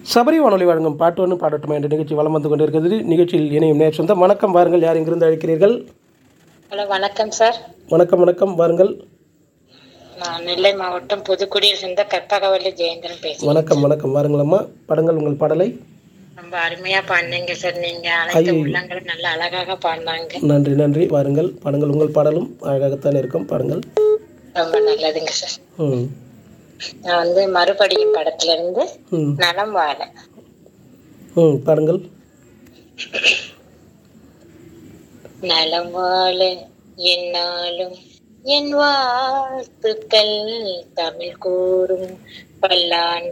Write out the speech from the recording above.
சபரி வானொலி வழங்கும் பாட்டு ஒன்று பாடட்டுமா என்ற நிகழ்ச்சி வலம் வந்து கொண்டிருக்கிறது நிகழ்ச்சியில் இணையும் நேர் சொந்தம் வணக்கம் வாருங்கள் யார் எங்கிருந்து அழைக்கிறீர்கள் ஹலோ வணக்கம் சார் வணக்கம் வணக்கம் வாருங்கள் நான் நெல்லை மாவட்டம் புதுக்குடியில் சேர்ந்த கற்பகவல்லி ஜெயேந்திரன் பேசுறேன் வணக்கம் வணக்கம் வாருங்கள் அம்மா படங்கள் உங்கள் பாடலை ரொம்ப அருமையா பாடினீங்க சார் நீங்க அனைத்து ஐயோ. உள்ளங்களும் நல்ல அழகாக பாடினாங்க நன்றி நன்றி வாருங்கள் பாடங்கள் உங்கள் பாடலும் அழகாகத்தான் இருக்கும் பாடுங்கள் ரொம்ப நல்லதுங்க சார் ம் நான் வந்து மறுபடியும் படத்துல இருந்து ம் நலம் வாழ ம் பாடுங்கள் நலம் வாழ என்னாலும் என் வாழ்த்துக்கள் தமிழ் கூறும் பல்லாண்டு